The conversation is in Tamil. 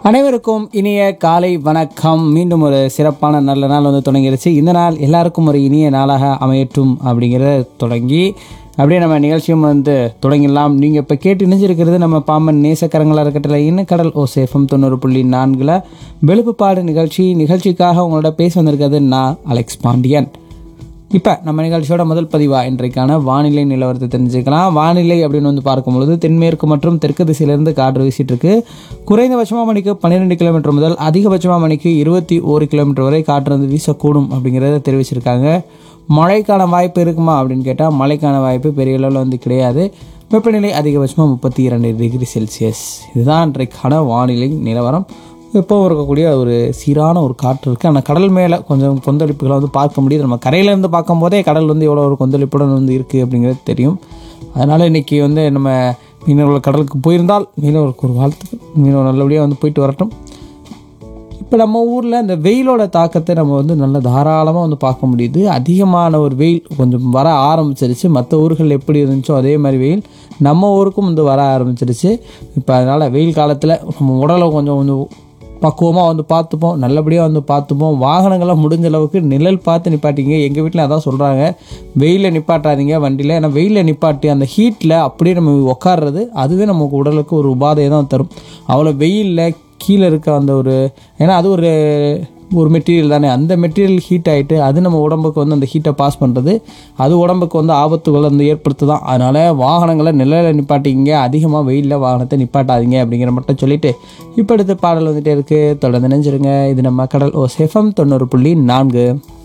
அனைவருக்கும் இனிய காலை வணக்கம் மீண்டும் ஒரு சிறப்பான நல்ல நாள் வந்து தொடங்கிருச்சு இந்த நாள் எல்லாருக்கும் ஒரு இனிய நாளாக அமையட்டும் அப்படிங்கிறத தொடங்கி அப்படியே நம்ம நிகழ்ச்சியும் வந்து தொடங்கிடலாம் நீங்கள் இப்போ கேட்டு இணைஞ்சிருக்கிறது நம்ம பாம்பன் நேசக்கரங்களாக இருக்கட்டில் இன்னும் கடல் ஓ சேஃபம் தொண்ணூறு புள்ளி நான்கில் வெளுப்புப்பாடு நிகழ்ச்சி நிகழ்ச்சிக்காக உங்களோட பேச வந்திருக்கிறது நான் அலெக்ஸ் பாண்டியன் இப்போ நம்ம நிகழ்ச்சியோட முதல் பதிவா இன்றைக்கான வானிலை நிலவரத்தை தெரிஞ்சுக்கலாம் வானிலை அப்படின்னு வந்து பார்க்கும்பொழுது தென்மேற்கு மற்றும் தெற்கு திசையிலிருந்து காற்று வீசிட்டு இருக்கு குறைந்தபட்சமாக மணிக்கு பன்னிரெண்டு கிலோமீட்டர் முதல் அதிகபட்சமாக மணிக்கு இருபத்தி ஒரு கிலோமீட்டர் வரை காற்று வந்து வீசக்கூடும் அப்படிங்கிறத தெரிவிச்சிருக்காங்க மழைக்கான வாய்ப்பு இருக்குமா அப்படின்னு கேட்டால் மழைக்கான வாய்ப்பு பெரிய அளவில் வந்து கிடையாது வெப்பநிலை அதிகபட்சமாக முப்பத்தி இரண்டு டிகிரி செல்சியஸ் இதுதான் இன்றைக்கான வானிலை நிலவரம் எப்பவும் இருக்கக்கூடிய ஒரு சீரான ஒரு காற்று இருக்குது ஆனால் கடல் மேலே கொஞ்சம் கொந்தளிப்புகளை வந்து பார்க்க முடியுது நம்ம கரையிலேருந்து பார்க்கும்போதே கடல் வந்து எவ்வளோ ஒரு கொந்தளிப்புடன் வந்து இருக்குது அப்படிங்கிறது தெரியும் அதனால் இன்றைக்கி வந்து நம்ம மீனவர்கள் கடலுக்கு போயிருந்தால் மீனவர்களுக்கு ஒரு வாழ்த்துக்கள் மீனவர் நல்லபடியாக வந்து போயிட்டு வரட்டும் இப்போ நம்ம ஊரில் இந்த வெயிலோட தாக்கத்தை நம்ம வந்து நல்ல தாராளமாக வந்து பார்க்க முடியுது அதிகமான ஒரு வெயில் கொஞ்சம் வர ஆரம்பிச்சிருச்சு மற்ற ஊர்கள் எப்படி இருந்துச்சோ அதே மாதிரி வெயில் நம்ம ஊருக்கும் வந்து வர ஆரம்பிச்சிருச்சு இப்போ அதனால் வெயில் காலத்தில் நம்ம உடலை கொஞ்சம் கொஞ்சம் பக்குவமாக வந்து பார்த்துப்போம் நல்லபடியாக வந்து பார்த்துப்போம் வாகனங்களை முடிஞ்ச அளவுக்கு நிழல் பார்த்து நிப்பாட்டிங்க எங்கள் வீட்டில் அதான் சொல்கிறாங்க வெயிலில் நிப்பாட்டாதீங்க வண்டியில் ஏன்னா வெயிலில் நிப்பாட்டி அந்த ஹீட்டில் அப்படியே நம்ம உட்கார்றது அதுவே நமக்கு உடலுக்கு ஒரு உபாதையை தான் தரும் அவ்வளோ வெயிலில் கீழே இருக்க அந்த ஒரு ஏன்னா அது ஒரு ஒரு மெட்டீரியல் தானே அந்த மெட்டீரியல் ஹீட் ஆகிட்டு அது நம்ம உடம்புக்கு வந்து அந்த ஹீட்டை பாஸ் பண்ணுறது அது உடம்புக்கு வந்து ஆபத்துகள் வந்து ஏற்படுத்துதான் அதனால் வாகனங்களை நிழலில் நிப்பாட்டிங்க அதிகமாக வெயிலில் வாகனத்தை நிப்பாட்டாதீங்க அப்படிங்கிற மட்டும் சொல்லிட்டு இப்போ அடுத்த பாடல் வந்துட்டே இருக்குது தொடர்ந்து நினைஞ்சிருங்க இது நம்ம கடல் ஓ செஃபம் தொண்ணூறு புள்ளி நான்கு